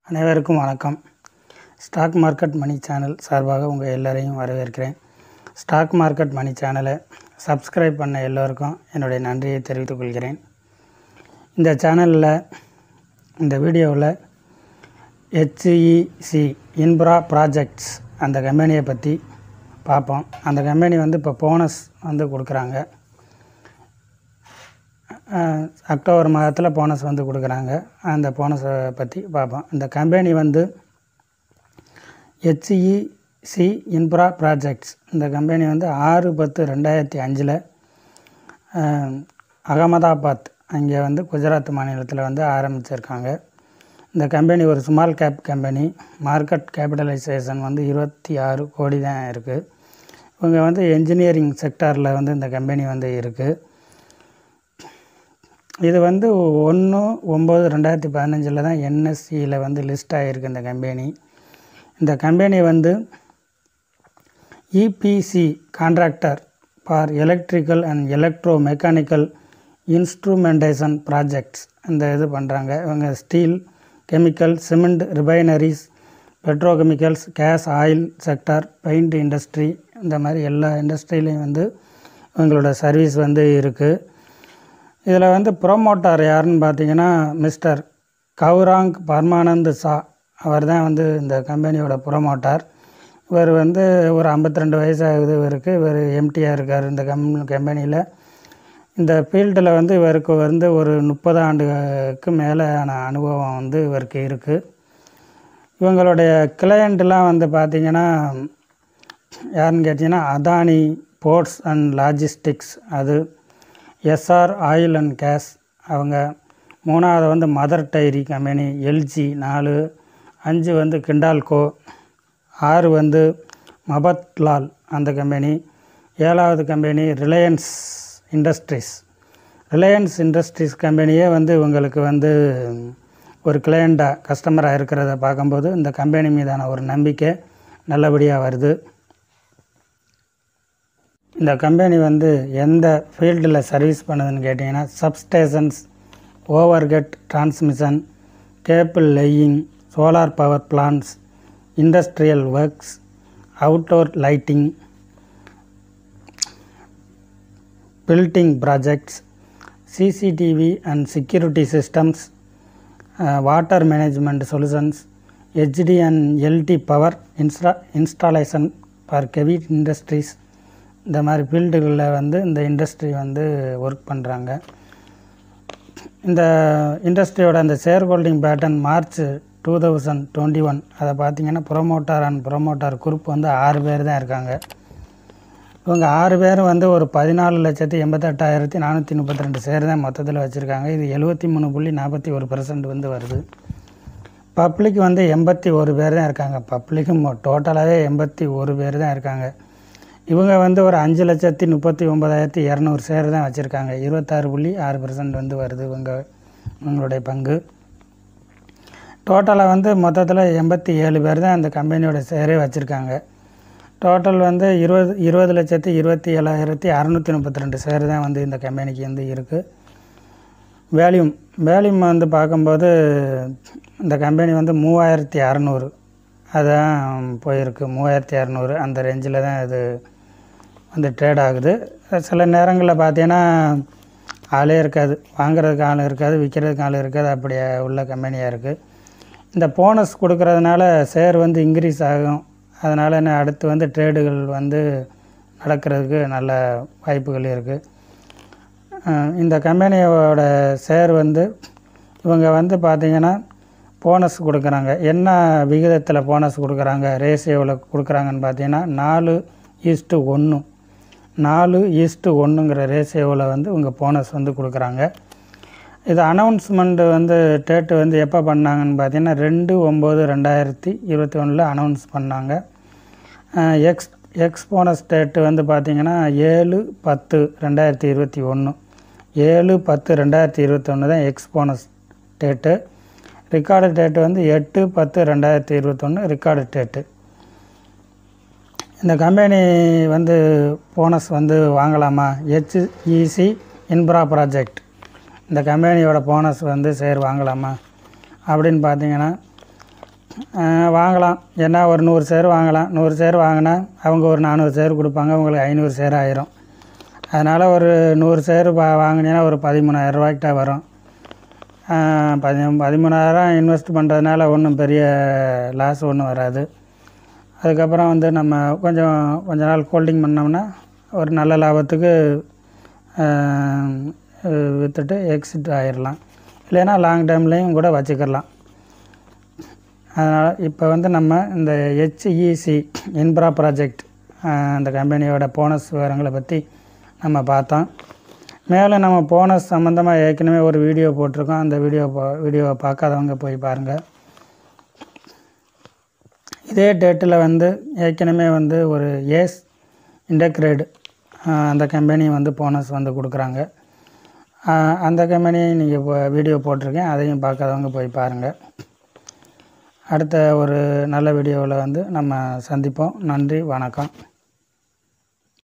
அனைவருக்கும் வணக்கம் stock market மணி channel சார்பாக உங்கள் எல்லோரையும் வரவேற்கிறேன் ஸ்டாக் மார்க்கெட் மணி சேனலை சப்ஸ்கிரைப் பண்ண எல்லோருக்கும் என்னுடைய நன்றியை தெரிவித்துக் கொள்கிறேன் இந்த சேனலில் இந்த வீடியோவில் ஹெச்இசி இன்ப்ரா ப்ராஜெக்ட்ஸ் அந்த கம்பெனியை பற்றி பார்ப்போம் அந்த கம்பெனி வந்து இப்போ போனஸ் வந்து கொடுக்குறாங்க அஹ், அக்டோபர் மாதத்தில் போனஸ் வந்து கொடுக்குறாங்க அந்த போனஸை பற்றி பார்ப்போம் இந்த கம்பெனி வந்து ஹெச்இசி இன்ப்ரா ப்ராஜெக்ட்ஸ் இந்த கம்பெனி வந்து ஆறு பத்து ரெண்டாயிரத்தி அஞ்சில் அகமதாபாத் அங்கே வந்து குஜராத் மாநிலத்தில் வந்து ஆரம்பிச்சிருக்காங்க இந்த கம்பெனி ஒரு small cap company market capitalisation வந்து இருபத்தி ஆறு கோடி தான் இருக்குது இவங்க வந்து என்ஜினியரிங் செக்டாரில் வந்து இந்த கம்பெனி வந்து இருக்குது இது வந்து ஒன்று ஒம்பது ரெண்டாயிரத்தி பதினஞ்சில் தான் என்எஸ்சியில் வந்து லிஸ்ட் ஆகிருக்கு இந்த கம்பெனி இந்த கம்பெனி வந்து EPC contractor for electrical and electro mechanical instrumentation projects இந்த இது பண்ணுறாங்க இவங்க steel chemical cement refineries petrochemicals gas oil sector paint industry இந்த மாதிரி எல்லா இண்டஸ்ட்ரியிலையும் வந்து இவங்களோட சர்வீஸ் வந்து இருக்குது இதில் வந்து ப்ரோமோட்டார் யாருன்னு பார்த்தீங்கன்னா மிஸ்டர் கௌராங் பர்மானந்த் ஷா அவர் தான் வந்து இந்த கம்பெனியோட ப்ரோமோட்டார் இவர் வந்து ஒரு 52 ரெண்டு வயசு ஆகுது இவருக்கு இவர் எம்டியாக இருக்கார் இந்த கம் கம்பெனியில் இந்த ஃபீல்டில் வந்து இவருக்கு வந்து ஒரு முப்பது ஆண்டுக்கு மேலான அனுபவம் வந்து இவருக்கு இருக்குது இவங்களுடைய கிளையண்ட்லாம் வந்து பார்த்திங்கன்னா யாருன்னு கேட்டிங்கன்னா அதானி போர்ட்ஸ் அண்ட் லாஜிஸ்டிக்ஸ் அது எஸ்ஆர் ஆயில் அண்ட் கேஸ் அவங்க மூணாவது வந்து மதர் டைரி கம்பெனி எல்ஜி நாலு அஞ்சு வந்து கிண்டால்கோ ஆறு வந்து மபத்லால் அந்த கம்பெனி ஏழாவது company Reliance Industries Reliance Industries கம்பெனியே வந்து இவங்களுக்கு வந்து ஒரு கிளையண்ட்டாக கஸ்டமராக இருக்கிறத பார்க்கும்போது இந்த கம்பெனி மீதான ஒரு நம்பிக்கை நல்லபடியாக வருது இந்த கம்பெனி வந்து எந்த ஃபீல்டில் சர்வீஸ் பண்ணுதுன்னு கேட்டிங்கன்னா substations overhead transmission cable laying solar power plants industrial works outdoor lighting building projects CCTV and security systems water management solutions HT and LT power insta installation for heavy industries இந்த மாதிரி ஃபீல்டுகளில் வந்து இந்த industry வந்து work பண்ணுறாங்க இந்த இண்டஸ்ட்ரியோட அந்த share holding pattern March two thousand twenty one அதை பார்த்தீங்கன்னா ப்ரொமோட்டர் அண்ட் ப்ரொமோட்டர் குரூப் வந்து ஆறு பேர் தான் இருக்காங்க இவங்க ஆறு பேரும் வந்து ஒரு பதினாலு லட்சத்தி எண்பத்தெட்டாயிரத்தி நானூற்றி முப்பத்தி ரெண்டு ஷேர் தான் மொத்தத்தில் வச்சுருக்காங்க இது எழுபத்தி மூணு புள்ளி நாற்பத்தி ஒரு பர்சன்ட் வந்து வருது பப்ளிக் வந்து எண்பத்தி ஒரு பேர் தான் இருக்காங்க பப்ளிக்கும் டோட்டலாகவே எண்பத்தி ஒரு பேர் தான் இருக்காங்க இவங்க வந்து ஒரு அஞ்சு லட்சத்தி முப்பத்தி ஒம்பதாயிரத்தி இரநூறு ஷேர் தான் வச்சுருக்காங்க இருபத்தாறு புள்ளி ஆறு பர்சன்ட் வந்து வருது இவங்க இவங்களுடைய பங்கு டோட்டலாக வந்து மொத்தத்தில் எண்பத்தி ஏழு பேர் தான் அந்த கம்பெனியோட ஷேரே வச்சுருக்காங்க டோட்டல் வந்து இருபது இருபது லட்சத்தி இருபத்தி ஏழாயிரத்தி அறநூற்றி முப்பத்தி ரெண்டு ஷேர் தான் வந்து இந்த கம்பெனிக்கு வந்து இருக்குது வேல்யூம் வேல்யூம் வந்து பார்க்கும்போது இந்த கம்பெனி வந்து மூவாயிரத்தி அறநூறு அதான் போயிருக்கு மூவாயிரத்தி அறநூறு அந்த ரேஞ்சில் தான் இது வந்து ட்ரேட் ஆகுது சில நேரங்களில் பார்த்தீங்கன்னா ஆளே இருக்காது வாங்குறதுக்கு ஆள் இருக்காது விற்கிறதுக்கு ஆள் இருக்காது அப்படி உள்ள கம்பெனியாக இருக்குது இந்த போனஸ் கொடுக்கறதுனால ஷேர் வந்து இன்க்ரீஸ் ஆகும் அதனால் என்ன அடுத்து வந்து ட்ரேடுகள் வந்து நடக்கிறதுக்கு நல்ல வாய்ப்புகள் இருக்குது அஹ் இந்த கம்பெனியோட ஷேர் வந்து இவங்க வந்து பார்த்திங்கன்னா போனஸ் கொடுக்குறாங்க என்ன விகிதத்தில் போனஸ் கொடுக்குறாங்க ரேஷியோவில் கொடுக்குறாங்கன்னு பார்த்தீங்கன்னா நாலு ஈஸ்ட்டு ஒன்று நாலு ஈஸ்ட்டு ஒன்றுங்கிற ரேஷியோவில் வந்து இவங்க போனஸ் வந்து கொடுக்குறாங்க இது அனௌன்ஸ்மெண்ட் வந்து டேட்டு வந்து எப்போ பண்ணாங்கன்னு பார்த்தீங்கன்னா ரெண்டு ஒம்பது ரெண்டாயிரத்தி இருபத்தி ஒன்றில் அனௌன்ஸ் பண்ணாங்க ah ex ex bonus date வந்து பார்த்திங்கன்னா ஏழு பத்து ரெண்டாயிரத்தி இருபத்தி ஒன்று ஏழு பத்து ரெண்டாயிரத்தி இருபத்தொன்று தான் ex bonus date record date வந்து எட்டு பத்து ரெண்டாயிரத்தி இருபத்தொன்று ரெக்கார்டு டேட்டு இந்த கம்பெனி வந்து போனஸ் வந்து வாங்கலாமா ஹெச்இசி இன்ப்ரா ப்ராஜெக்ட் இந்த கம்பெனியோட போனஸ் வந்து ஷேர் வாங்கலாமா அப்படின்னு பார்த்தீங்கன்னா அஹ், வாங்கலாம் ஏன்னா ஒரு நூறு சேர் வாங்கலாம் நூறு சேர் வாங்கினா அவங்க ஒரு நானூறு சேர் கொடுப்பாங்க உங்களுக்கு ஐநூறு சேர் ஆயிரும் அதனால் ஒரு நூறு சேர் வா வாங்கினீங்கன்னா ஒரு பதிமூணாயிரம் ரூபாய்க்கிட்ட வரும் அஹ், பதி பதிமூணாயிரம் இன்வெஸ்ட் பண்ணுறதுனால ஒன்றும் பெரிய லாஸ் ஒன்றும் வராது அதுக்கப்புறம் வந்து நம்ம கொஞ்சம் கொஞ்ச நாள் ஹோல்டிங் பண்ணோம்னா ஒரு நல்ல லாபத்துக்கு அஹ், விற்றுட்டு எக்ஸிட் ஆயிடலாம் இல்லைன்னா லாங் டைம்லேயும் கூட வச்சுக்கலாம் அதனால் இப்போ வந்து நம்ம இந்த ஹெச்இசி இன்ப்ரா ப்ராஜெக்ட் அந்த கம்பெனியோட போனஸ் விவரங்களை பற்றி நம்ம பார்த்தோம் மேலும் நம்ம போனஸ் சம்மந்தமாக ஏற்கனவே ஒரு வீடியோ போட்டிருக்கோம் அந்த வீடியோ பா- வீடியோவை பார்க்காதவங்க போய் பாருங்கள் இதே டேட்டில் வந்து ஏற்கனவே வந்து ஒரு ஏஸ் இண்டக்ரேடு அந்த கம்பெனி வந்து போனஸ் வந்து கொடுக்குறாங்க ஆஹ் அந்த கம்பெனி நீங்கள் வீடியோ போட்டிருக்கேன் அதையும் பார்க்காதவங்க போய் பாருங்கள் அடுத்த ஒரு நல்ல வீடியோவில் வந்து நம்ம சந்திப்போம் நன்றி வணக்கம்